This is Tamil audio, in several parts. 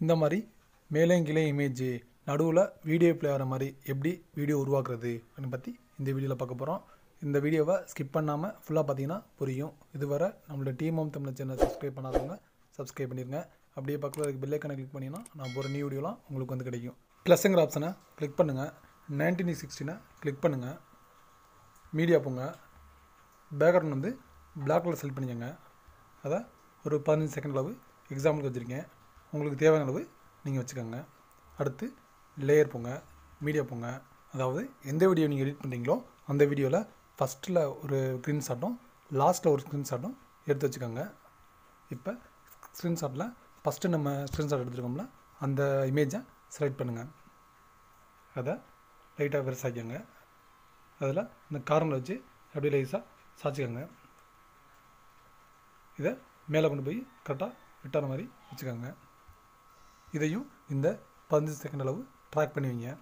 இந்த மாதிரி மேலே கீழே இமேஜ் நடுவில் வீடியோ ப்ளே ஆகிற மாதிரி எப்படி வீடியோ உருவாக்குறது அப்படின்னு பற்றி இந்த வீடியோவில் பார்க்க போகிறோம் இந்த வீடியோவை ஸ்கிப் பண்ணாமல் ஃபுல்லாக பார்த்தீங்கன்னா புரியும் இதுவரை நம்மளோட டீம் தமிழ் சேனல் சப்ஸ்கிரைப் பண்ணாதவங்க சப்ஸ்கிரைப் பண்ணிடுங்க அப்படியே பக்கத்தில் இருக்க பெல்லைக்கான கிளிக் பண்ணிங்கன்னா நான் போகிற நியூ வீடியோலாம் உங்களுக்கு வந்து கிடைக்கும் ப்ளஸ்ங்கிற ஆப்ஷனை கிளிக் பண்ணுங்கள் நைன்டீன் சிக்ஸ்டீனை கிளிக் பண்ணுங்கள் மீடியா போங்க பேக்ரவுண்ட் வந்து பிளாக் கலர் செலக்ட் பண்ணிக்கோங்க அதை ஒரு பதினஞ்சு செகண்ட் அளவு எக்ஸாம்பிளுக்கு வச்சுருக்கேன் உங்களுக்கு தேவையான அளவு நீங்கள் வச்சுக்கோங்க அடுத்து லேயர் போங்க மீடியா போங்க அதாவது எந்த வீடியோ நீங்கள் எடிட் பண்ணுறீங்களோ அந்த வீடியோவில் ஃபஸ்ட்டில் ஒரு ஸ்க்ரீன்ஷாட்டும் லாஸ்ட்டில் ஒரு ஸ்க்ரீன்ஷாட்டும் எடுத்து வச்சுக்கோங்க இப்போ ஸ்க்ரீன்ஷாட்டில் ஃபஸ்ட்டு நம்ம ஸ்க்ரீன்ஷாட் எடுத்துருக்கோம்ல அந்த இமேஜை செலக்ட் பண்ணுங்கள் அதை லைட்டாக பெருசாக்கிக்கோங்க அதில் இந்த கார்னரில் வச்சு அப்படியே லைஸாக சாய்ச்சிக்கோங்க இதை மேலே கொண்டு போய் கரெக்டாக விட்டான மாதிரி வச்சுக்கோங்க இதையும் இந்த பதினஞ்சு செகண்ட் அளவு ட்ராக் பண்ணி வைங்க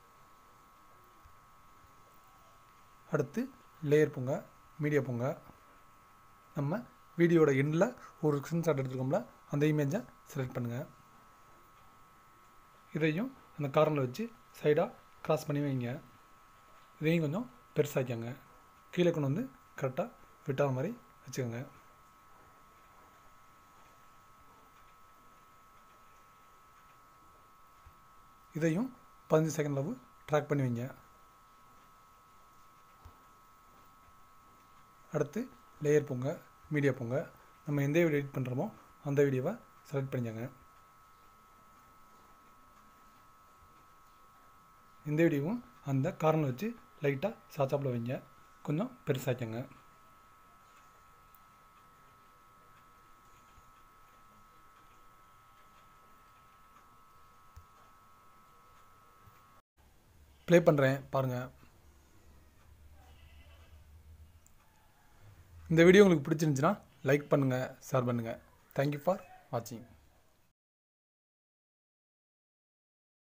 அடுத்து லேயர் போங்க மீடியா போங்க நம்ம வீடியோட எண்டில் ஒரு ஸ்க்ரீன்ஷாட் எடுத்துருக்கோம்ல அந்த இமேஜை செலக்ட் பண்ணுங்கள் இதையும் அந்த கார்னரில் வச்சு சைடாக க்ராஸ் பண்ணி வைங்க இதையும் கொஞ்சம் பெருசாக்கிக்கோங்க கீழே கொண்டு வந்து கரெக்டாக விட்டாத மாதிரி வச்சுக்கோங்க இதையும் பதினஞ்சு செகண்ட் அளவு ட்ராக் பண்ணி வைங்க அடுத்து லேயர் போங்க மீடியா போங்க நம்ம எந்த வீடியோ எடிட் பண்ணுறோமோ அந்த வீடியோவை செலக்ட் பண்ணிக்கோங்க இந்த வீடியோவும் அந்த கார்னர் வச்சு லைட்டாக சாச்சாப்பில் வைங்க கொஞ்சம் பெருசாக்கங்க ப்ளே பண்ணுறேன் பாருங்கள் இந்த வீடியோ உங்களுக்கு பிடிச்சிருந்துச்சுன்னா லைக் பண்ணுங்கள் ஷேர் பண்ணுங்கள் தேங்க்யூ ஃபார் வாட்சிங்